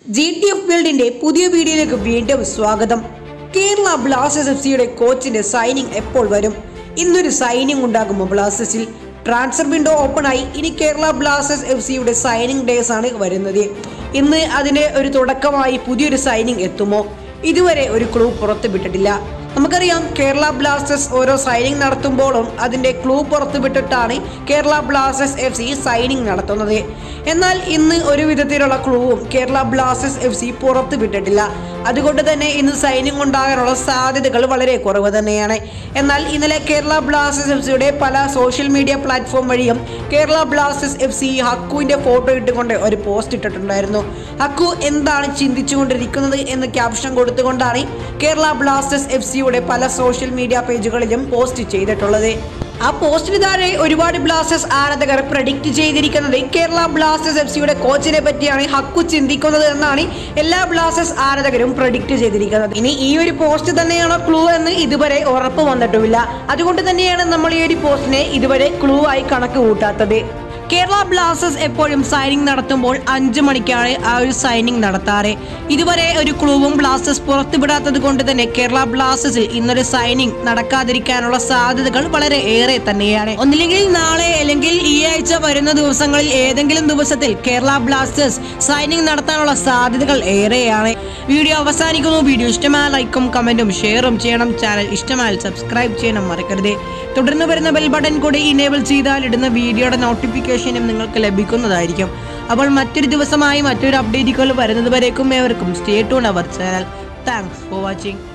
G T F വേൾഡിന്റെ പുതിയ വീഡിയോയിലേക്ക് വീണ്ടും സ്വാഗതം കേരള ബ്ലാസ്റ്റേഴ്സ് എഫ് സിയുടെ കോച്ചിന്റെ സൈനിങ് എപ്പോൾ വരും ഇന്നൊരു സൈനിങ് ഉണ്ടാകുമോ ബ്ലാസ്റ്റേഴ്സിൽ ട്രാൻസ്ഫർ വിൻഡോ ഓപ്പൺ ആയി ഇനി കേരള ബ്ലാസ്റ്റേഴ്സ് എഫ് സിയുടെ സൈനിങ് ഡേയ്സ് ആണ് വരുന്നത് ഇന്ന് അതിന്റെ ഒരു തുടക്കമായി പുതിയൊരു സൈനിങ് എത്തുമോ ഇതുവരെ ഒരു ക്ലൂ പുറത്തുവിട്ടിട്ടില്ല നമുക്കറിയാം കേരള ബ്ലാസ്റ്റേഴ്സ് ഓരോ സൈനിങ് നടത്തുമ്പോഴും അതിന്റെ ക്ലൂ പുറത്തുവിട്ടിട്ടാണ് Kerala Blasters F C signing നടത്തുന്നത് എന്നാൽ ഇന്ന് ഒരു വിധത്തിലുള്ള ക്ലൂവും കേരള ബ്ലാസ്റ്റേഴ്സ് എഫ് സി പുറത്തുവിട്ടിട്ടില്ല അതുകൊണ്ട് തന്നെ ഇന്ന് സൈനിങ് ഉണ്ടാകാനുള്ള സാധ്യതകൾ വളരെ കുറവ് തന്നെയാണ് എന്നാൽ ഇന്നലെ കേരള ബ്ലാസ്റ്റേഴ്സ് എഫ് സിയുടെ പല സോഷ്യൽ മീഡിയ പ്ലാറ്റ്ഫോം വഴിയും കേരള ബ്ലാസ്റ്റേഴ്സ് എഫ് സി ഹക്കുവിന്റെ ഫോട്ടോ ഇട്ടുകൊണ്ട് ഒരു പോസ്റ്റ് ഇട്ടിട്ടുണ്ടായിരുന്നു ഹക്കു എന്താണ് ചിന്തിച്ചുകൊണ്ടിരിക്കുന്നത് എന്ന് ക്യാപ്ഷൻ കൊടുത്തുകൊണ്ടാണ് കേരള ബ്ലാസ്റ്റേഴ്സ് എഫ് സിയുടെ പല സോഷ്യൽ മീഡിയ പേജുകളിലും പോസ്റ്റ് ചെയ്തിട്ടുള്ളത് ആ പോസ്റ്റിന് താഴെ ഒരുപാട് ബ്ലാസ്റ്റേഴ്സ് ആരാധകർ പ്രഡിക്റ്റ് ചെയ്തിരിക്കുന്നത് കേരള ബ്ലാസ്റ്റേഴ്സ് എഫ് സിയുടെ കോച്ചിനെ പറ്റിയാണ് ഹക്കു ചിന്തിക്കുന്നത് എന്നാണ് എല്ലാ ബ്ലാസ്റ്റേഴ്സ് ആരാധകരും പ്രഡിക്റ്റ് ചെയ്തിരിക്കുന്നത് ഇനി ഈ ഒരു പോസ്റ്റ് തന്നെയാണോ ക്ലൂ എന്ന് ഇതുവരെ ഉറപ്പ് വന്നിട്ടുമില്ല അതുകൊണ്ട് തന്നെയാണ് നമ്മൾ ഈ ഒരു പോസ്റ്റിനെ ഇതുവരെ ക്ലൂ ആയി കണക്ക് കൂട്ടാത്തത് കേരള ബ്ലാസ്റ്റേഴ്സ് എപ്പോഴും സൈനിങ് നടത്തുമ്പോൾ അഞ്ച് മണിക്കാണ് ആ ഒരു സൈനിങ് നടത്താറ് ഇതുവരെ ഒരു ക്ലൂവും ബ്ലാസ്റ്റേഴ്സ് പുറത്തുവിടാത്തത് കൊണ്ട് തന്നെ കേരള ബ്ലാസ്റ്റേഴ്സിൽ ഇന്നൊരു സൈനിങ് നടക്കാതിരിക്കാനുള്ള സാധ്യതകൾ വളരെ ഏറെ തന്നെയാണ് ഒന്നില്ലെങ്കിൽ നാളെ അല്ലെങ്കിൽ ഈ ആഴ്ച വരുന്ന ദിവസങ്ങളിൽ ഏതെങ്കിലും ദിവസത്തിൽ കേരള ബ്ലാസ്റ്റേഴ്സ് സൈനിങ് നടത്താനുള്ള സാധ്യതകൾ ഏറെയാണ് വീഡിയോ അവസാനിക്കുന്നു വീഡിയോ ഇഷ്ടമായ ലൈക്കും കമന്റും ഷെയറും ചെയ്യണം ചാനൽ ഇഷ്ടമായാൽ സബ്സ്ക്രൈബ് ചെയ്യണം മറക്കരുത് തുടർന്ന് വരുന്ന ബെൽ ബട്ടൺ കൂടി ഇനേബിൾ ചെയ്താൽ ഇടുന്ന വീഡിയോയുടെ നോട്ടിഫിക്കേഷനും നിങ്ങൾക്ക് ലഭിക്കുന്നതായിരിക്കും അപ്പോൾ മറ്റൊരു ദിവസമായി മറ്റൊരു അപ്ഡേറ്റുകൾ വരുന്നത് വരേക്കും ഏവർക്കും stay tune our channel thanks for watching